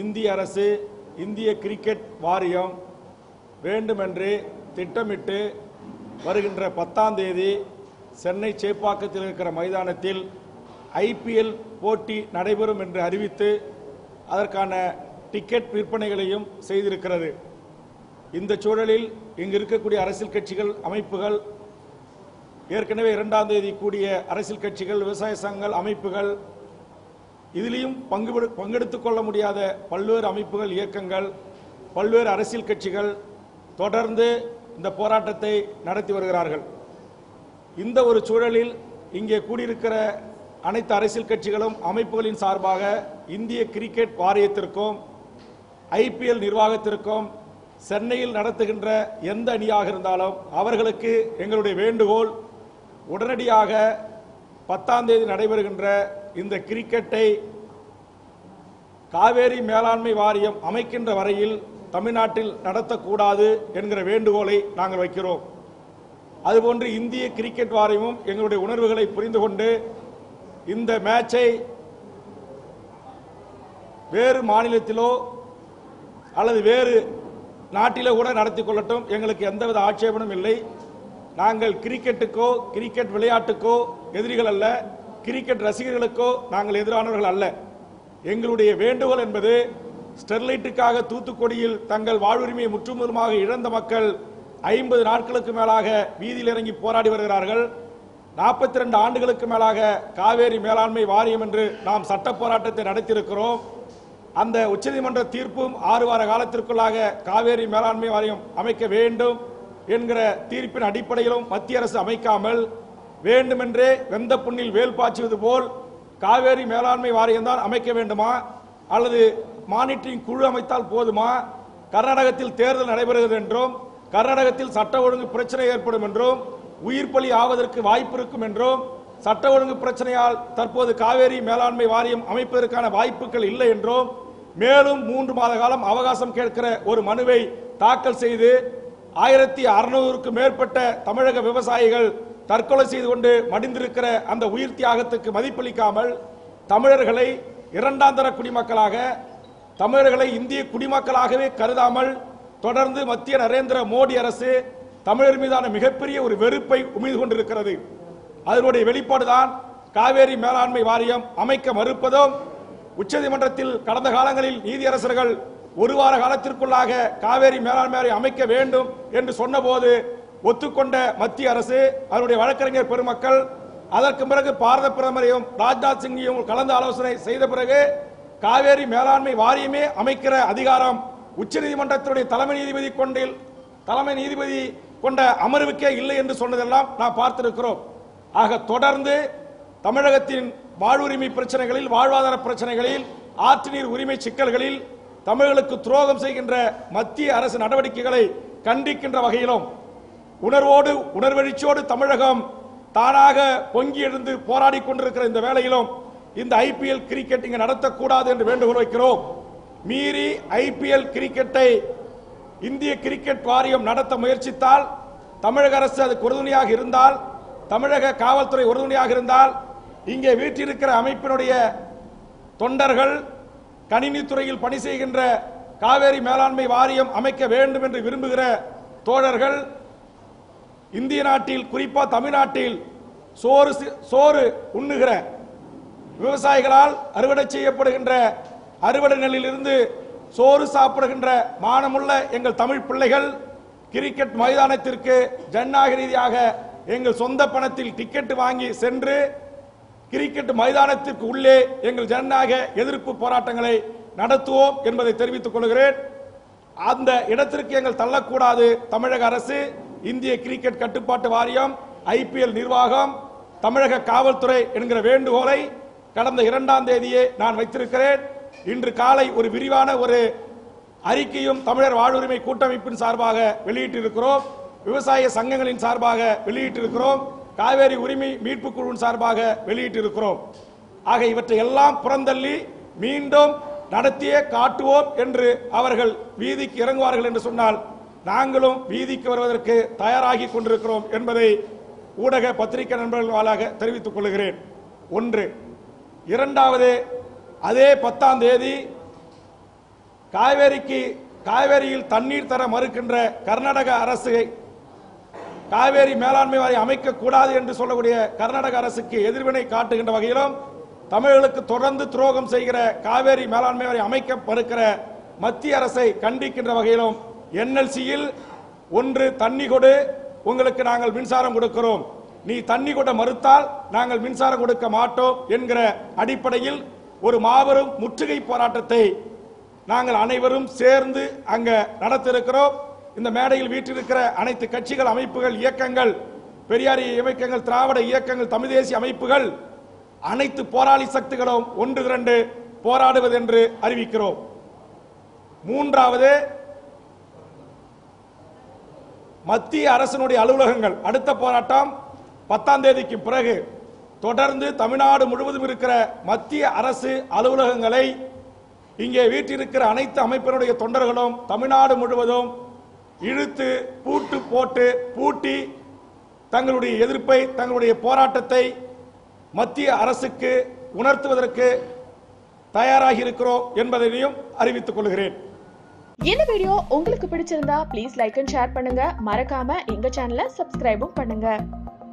இந்திய அரசு இந்திய கிரிக்கெட் வாரியம் வேண்டுமென்று திட்டமிட்டு வருகின்ற பத்தாம் தேதி சென்னை சேப்பாக்கத்தில் இருக்கிற மைதானத்தில் ஐபிஎல் போட்டி நடைபெறும் என்று அறிவித்து அதற்கான டிக்கெட் விற்பனைகளையும் செய்திருக்கிறது இந்த சூழலில் இங்கு இருக்கக்கூடிய அரசியல் கட்சிகள் அமைப்புகள் ஏற்கனவே இரண்டாம் தேதி கூடிய அரசியல் கட்சிகள் விவசாய சங்கங்கள் அமைப்புகள் இதிலையும் பங்கு பங்கெடுத்துக் கொள்ள முடியாத பல்வேறு அமைப்புகள் இயக்கங்கள் பல்வேறு அரசியல் கட்சிகள் தொடர்ந்து இந்த போராட்டத்தை நடத்தி வருகிறார்கள் இந்த ஒரு சூழலில் இங்கே கூடியிருக்கிற அனைத்து அரசியல் கட்சிகளும் அமைப்புகளின் சார்பாக இந்திய கிரிக்கெட் வாரியத்திற்கும் ஐபிஎல் நிர்வாகத்திற்கும் சென்னையில் நடத்துகின்ற எந்த அணியாக இருந்தாலும் அவர்களுக்கு எங்களுடைய வேண்டுகோள் உடனடியாக பத்தாம் தேதி நடைபெறுகின்ற இந்த கிரிக்கெட்டை காவேரி மேலாண்மை வாரியம் அமைக்கின்ற வரையில் தமிழ்நாட்டில் நடத்தக்கூடாது என்கிற வேண்டுகோளை நாங்கள் வைக்கிறோம் அதுபோன்று இந்திய கிரிக்கெட் வாரியமும் எங்களுடைய உணர்வுகளை புரிந்து கொண்டு இந்த மேட்சை வேறு மாநிலத்திலோ அல்லது வேறு நாட்டிலோ கூட நடத்தி கொள்ளட்டும் எங்களுக்கு எந்தவித ஆட்சேபனும் இல்லை நாங்கள் கிரிக்கெட்டுக்கோ கிரிக்கெட் விளையாட்டுக்கோ எதிரிகள் அல்ல கிரிக்கெட் ரசிகர்களுக்கோ நாங்கள் எதிரானவர்கள் அல்ல எங்களுடைய வேண்டுகோள் என்பது ஸ்டெர்லைட்டுக்காக தூத்துக்குடியில் தங்கள் வாழ்வுரிமையை முற்றுமுதலுமாக இழந்த மக்கள் ஐம்பது நாட்களுக்கு மேலாக வீதியில் இறங்கி போராடி வருகிறார்கள் நாற்பத்தி ரெண்டு ஆண்டுகளுக்கு மேலாக காவேரி மேலாண்மை வாரியம் என்று நாம் சட்ட போராட்டத்தை நடத்தியிருக்கிறோம் அந்த உச்சநீதிமன்ற தீர்ப்பும் ஆறு வார காலத்திற்குள்ளாக காவேரி மேலாண்மை வாரியம் அமைக்க வேண்டும் என்கிற தீர்ப்பின் அடிப்படையிலும் மத்திய அரசு அமைக்காமல் வேண்டுமென்றே வெந்த புண்ணில் வேல் பாய்ச்சுவது போல் காவேரி மேலாண்மை வாரியம் தான் அமைக்க வேண்டுமா அல்லது மானிட்டரிங் குழு அமைத்தால் போதுமா கர்நாடகத்தில் தேர்தல் நடைபெறுகிறது என்றும் கர்நாடகத்தில் சட்ட ஒழுங்கு பிரச்சனை ஏற்படும் என்றும் உயிர் பலி ஆவதற்கு வாய்ப்பு இருக்கும் என்றும் சட்ட ஒழுங்கு பிரச்சனையால் தற்போது காவேரி மேலாண்மை வாரியம் அமைப்பதற்கான வாய்ப்புகள் இல்லை என்றும் மேலும் மூன்று மாத காலம் அவகாசம் கேட்கிற ஒரு மனுவை தாக்கல் செய்து ஆயிரத்தி அறுநூறுக்கு மேற்பட்ட தமிழக விவசாயிகள் தற்கொலை செய்து கொண்டு மடிந்திருக்கிற அந்த உயிர் தியாகத்துக்கு மதிப்பளிக்காமல் தமிழர்களை இரண்டாம் தர குடிமக்களாக தமிழர்களை இந்திய குடிமக்களாகவே கருதாமல் தொடர்ந்து மத்திய நரேந்திர மோடி அரசு தமிழர் மீதான மிகப்பெரிய ஒரு வெறுப்பை உமிழ்ந்து கொண்டிருக்கிறது அதனுடைய வெளிப்பாடுதான் காவேரி மேலாண்மை வாரியம் அமைக்க மறுப்பதும் உச்சநீதிமன்றத்தில் கடந்த காலங்களில் நீதியரசர்கள் ஒரு வார காலத்திற்குள்ளாக காவேரி மேலாண்மை வாரியம் அமைக்க வேண்டும் என்று சொன்னபோது ஒத்துக்கொண்ட மத்திய அரசு அதனுடைய வழக்கறிஞர் பெருமக்கள் அதற்கு பிறகு பாரத பிரதமரையும் ராஜ்நாத் சிங்கையும் கலந்து ஆலோசனை செய்த பிறகு காவேரி மேலாண்மை வாரியமே அமைக்கிற அதிகாரம் உச்சநீதிமன்றத்தினுடைய தலைமை நீதிபதி கொண்டில் தலைமை நீதிபதி கொண்ட அமர்வுக்கே இல்லை என்று சொன்னதெல்லாம் நாம் பார்த்திருக்கிறோம் ஆக தொடர்ந்து தமிழகத்தின் வாழ்வுரிமை பிரச்சனைகளில் வாழ்வாதார பிரச்சனைகளில் ஆற்று நீர் உரிமை சிக்கல்களில் தமிழர்களுக்கு துரோகம் செய்கின்ற மத்திய அரசு நடவடிக்கைகளை கண்டிக்கின்ற வகையிலும் உணர்வோடு உணர்வெழுச்சியோடு தமிழகம் தானாக பொங்கி எழுந்து போராடி கொண்டிருக்கிற இந்த வேளையிலும் இந்த ஐபிஎல் கிரிக்கெட் இங்கு நடத்தக்கூடாது என்று வேண்டுகோள் வைக்கிறோம் மீறி ஐபிஎல் கிரிக்கெட்டை இந்திய கிரிக்கெட் வாரியம் நடத்த முயற்சித்தால் தமிழக அரசு அதுக்கு உறுதுணையாக இருந்தால் தமிழக காவல்துறை உறுதுணையாக இருந்தால் இங்கே வீற்றிருக்கிற அமைப்பினுடைய தொண்டர்கள் கணினித்துறையில் பணி செய்கின்ற காவேரி மேலாண்மை வாரியம் அமைக்க வேண்டும் என்று விரும்புகிற தோழர்கள் இந்திய நாட்டில் குறிப்பா தமிழ்நாட்டில் சோறு சி- சோறு உண்ணுகிற விவசாயிகளால் அறுவடை செய்யப்படுகின்ற அறுவடை நெல்லிலிருந்து சோறு சாப்பிடுகின்ற மானமுள்ள எங்கள் தமிழ் பிள்ளைகள் கிரிக்கெட் மைதானத்திற்கு ஜனநாயக ரீதியாக எங்கள் சொந்த பணத்தில் டிக்கெட் வாங்கி சென்று கிரிக்கெட் மைதானத்திற்கு உள்ளே எங்கள் ஜனநாயக எதிர்ப்பு போராட்டங்களை நடத்துவோம் என்பதை தெரிவித்துக் கொள்கிறேன் அந்த இடத்திற்கு எங்கள் தள்ளக்கூடாது தமிழக அரசு இந்திய கிரிக்கெட் கட்டுப்பாட்டு வாரியம் ஐபிஎல் நிர்வாகம் தமிழக காவல்துறை என்கிற வேண்டுகோளை கடந்த இரண்டாம் தேதியே நான் வைத்திருக்கிறேன் இன்று காலை ஒரு விரிவான ஒரு அறிக்கையும் தமிழர் வாழ்வுரிமை கூட்டமைப்பின் சார்பாக வெளியிட்டிருக்கிறோம் விவசாய சங்கங்களின் சார்பாக வெளியிட்டிருக்கிறோம் காவேரி உரிமை மீட்பு குழுவின் சார்பாக வெளியிட்டிருக்கிறோம் ஆக இவற்றை எல்லாம் புறந்தள்ளி மீண்டும் நடத்தியே காட்டுவோம் என்று அவர்கள் வீதிக்கு இறங்குவார்கள் என்று சொன்னால் நாங்களும் வீதிக்கு வருவதற்கு தயாராகி கொண்டிருக்கிறோம் என்பதை ஊடக பத்திரிகை நண்பர்கள் வாயிலாக தெரிவித்துக் கொள்கிறேன் ஒன்று இரண்டாவது அதே பத்தாம் தேதி காவேரிக்கு காவேரியில் தண்ணீர் தர மறுக்கின்ற கர்நாடக அரசு காவேரி மேலாண்மை வாரியம் அமைக்கக்கூடாது என்று சொல்லக்கூடிய கர்நாடக அரசுக்கு எதிர்வினை காட்டுகின்ற வகையிலும் தமிழர்களுக்கு தொடர்ந்து துரோகம் செய்கிற காவேரி மேலாண்மை வாரியம் அமைக்க மறுக்கிற மத்திய அரசை கண்டிக்கின்ற வகையிலும் என்எல்சியில் ஒன்று தண்ணி கொடு உங்களுக்கு நாங்கள் மின்சாரம் கொடுக்கிறோம் நீ தண்ணி கொட மறுத்தால் நாங்கள் மின்சாரம் கொடுக்க மாட்டோம் என்கிற அடிப்படையில் ஒரு மாபெரும் முற்றுகை போராட்டத்தை நாங்கள் அனைவரும் சேர்ந்து அங்க நடத்த இருக்கிறோம் இந்த மேடையில் வீற்றிருக்கிற அனைத்து கட்சிகள் அமைப்புகள் இயக்கங்கள் பெரியாரிய இயக்கங்கள் திராவிட இயக்கங்கள் தமிழ் தேசிய அமைப்புகள் அனைத்து போராளி சக்திகளும் ஒன்று திரண்டு போராடுவது என்று அறிவிக்கிறோம் மூன்றாவது மத்திய அரசினுடைய அலுவலகங்கள் அடுத்த போராட்டம் பத்தாம் தேதிக்கு பிறகு தொடர்ந்து தமிழ்நாடு முழுவதும் இருக்கிற மத்திய அரசு அலுவலகங்களை இங்கே வீட்டிருக்கிற அனைத்து அமைப்பினுடைய தொண்டர்களும் தமிழ்நாடு முழுவதும் இழுத்து பூட்டு போட்டு பூட்டி தங்களுடைய எதிர்ப்பை தங்களுடைய போராட்டத்தை மத்திய அரசுக்கு உணர்த்துவதற்கு தயாராகி இருக்கிறோம் என்பதையும் அறிவித்துக் கொள்கிறேன் இந்த வீடியோ உங்களுக்கு பிடிச்சிருந்தா ப்ளீஸ் லைக் அண்ட் ஷேர் பண்ணுங்க மறக்காம எங்க சேனலை சப்ஸ்கிரைபும் பண்ணுங்க